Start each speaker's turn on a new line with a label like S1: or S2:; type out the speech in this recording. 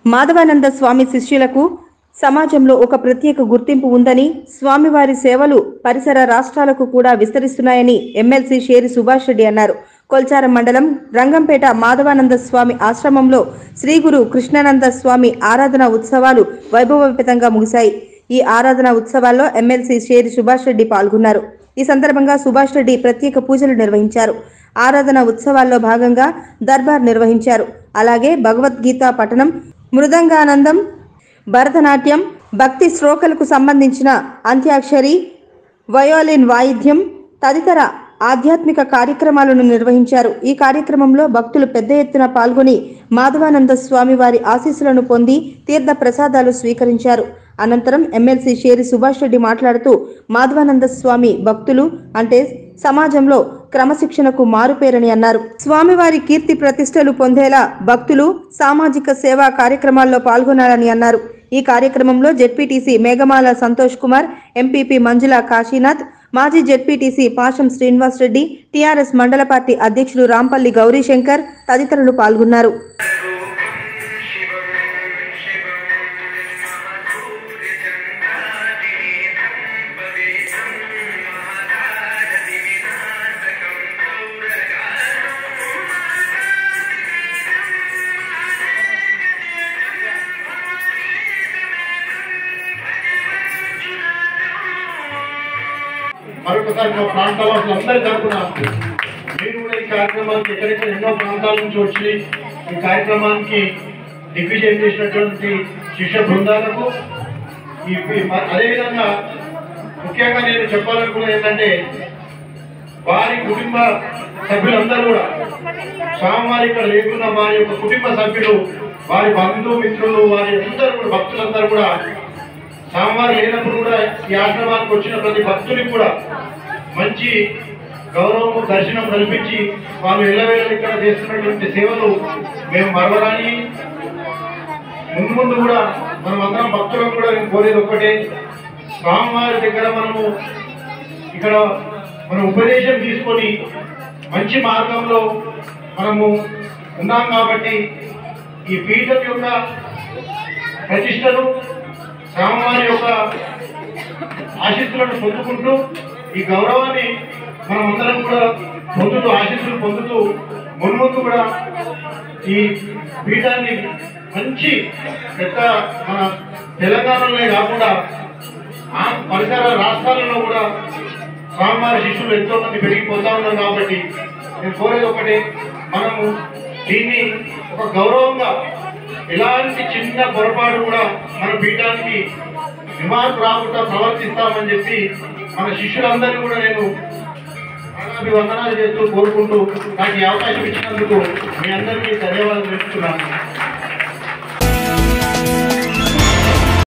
S1: మాధవానంద స్వామి శిష్యులకు సమాజంలో ఒక ప్రత్యేక గుర్తింపు ఉందని స్వామివారి సేవలు పరిసర రాష్ట్రాలకు కూడా విస్తరిస్తున్నాయని ఎమ్మెల్సీ షేరి సుభాష్ రెడ్డి అన్నారు కొల్చారం మండలం రంగంపేట మాధవానంద స్వామి ఆశ్రమంలో శ్రీ గురు కృష్ణానంద స్వామి ఆరాధన ఉత్సవాలు వైభవోపేతంగా ముగిశాయి ఈ ఆరాధన ఉత్సవాల్లో ఎమ్మెల్సీ షేరి సుభాష్ రెడ్డి పాల్గొన్నారు ఈ సందర్భంగా సుభాష్ రెడ్డి ప్రత్యేక పూజలు నిర్వహించారు ఆరాధన ఉత్సవాల్లో భాగంగా దర్బార్ నిర్వహించారు అలాగే భగవద్గీత పఠనం మృదంగానందం భరతనాట్యం భక్తి శ్లోకలకు సంబంధించిన అంత్యాక్షరి వయోలిన్ వాయిద్యం తదితర ఆధ్యాత్మిక కార్యక్రమాలను నిర్వహించారు ఈ కార్యక్రమంలో భక్తులు పెద్ద ఎత్తున పాల్గొని మాధవానంద స్వామి వారి ఆశీస్సులను పొంది తీర్థ ప్రసాదాలు స్వీకరించారు అనంతరం ఎమ్మెల్సీ షేరి సుభాష్ రెడ్డి మాట్లాడుతూ మాధవానంద స్వామి భక్తులు అంటే సమాజంలో క్రమశిక్షణకు మారుపేరని అన్నారు స్వామివారి కీర్తి ప్రతిష్టలు పొందేలా భక్తులు సామాజిక సేవా కార్యక్రమాల్లో పాల్గొనాలని అన్నారు ఈ కార్యక్రమంలో జెడ్పీటీసీ మేఘమాల సంతోష్ కుమార్ ఎంపీపీ మంజుల కాశీనాథ్ మాజీ జెడ్పీటీసీ పాషం శ్రీనివాస్ రెడ్డి టీఆర్ఎస్ మండల పార్టీ అధ్యక్షులు రాంపల్లి గౌరీశంకర్ తదితరులు పాల్గొన్నారు
S2: మరొకసారి మా ప్రాంతాల అందరి తరఫున మీరు కూడా ఈ కార్యక్రమానికి ఎక్కడెక్కడ ఎన్నో ప్రాంతాల నుంచి వచ్చి ఈ కార్యక్రమానికి దిగ్విజయం చేసినటువంటి శిష్య బృందాలకు ఈ ఈ- అదేవిధంగా ముఖ్యంగా నేను చెప్పాలనుకున్నది ఏంటంటే వారి కుటుంబ సభ్యులందరూ కూడా స్వామివారి ఇక్కడ లేకున్న వారి యొక్క కుటుంబ సభ్యులు వారి బంధువు మిత్రులు వారి అందరూ కూడా భక్తులందరూ కూడా స్వామివారు లేనప్పుడు కూడా ఈ ఆశ్రమానికి వచ్చిన ప్రతి భక్తునికి కూడా మంచి గౌరవము దర్శనం కల్పించి వాళ్ళు ఎల్లవేళ ఇక్కడ చేస్తున్నటువంటి సేవలు మేము మరవరాని ముందు ముందు కూడా మనం అందరం భక్తులకు కూడా నేను కోరేది ఒక్కటే స్వామివారి దగ్గర మనము ఇక్కడ మనం ఉపదేశం తీసుకొని మంచి మార్గంలో మనము ఉన్నాం కాబట్టి ఈ పీఠం యొక్క ప్రతిష్టను స్వామివారి యొక్క ఆశీస్సులను పొందుకుంటూ ఈ గౌరవాన్ని మనం అందరం కూడా పొందుతూ ఆశీస్సులు పొందుతూ మున్ముందు కూడా ఈ పీఠాన్ని మంచి పెద్ద మన తెలంగాణలోనే కాకుండా ఆ పరిసర రాష్ట్రాలలో కూడా స్వామివారి శిష్యులు ఎంతో మంది పెరిగిపోతా ఉన్నారు కాబట్టి నేను కోరేది ఒకటే మనము దీన్ని ఒక గౌరవంగా ఎలాంటి చిన్న పొరపాటు కూడా మన పీఠానికి విమానం రాకుండా ప్రవర్తిస్తామని చెప్పి మన శిష్యులందరినీ కూడా నేను అభివందనాలు చేస్తూ కోరుకుంటూ నాకు ఈ అవకాశం ఇచ్చినందుకు మీ అందరికీ ధన్యవాదాలు తెలుపుతున్నాను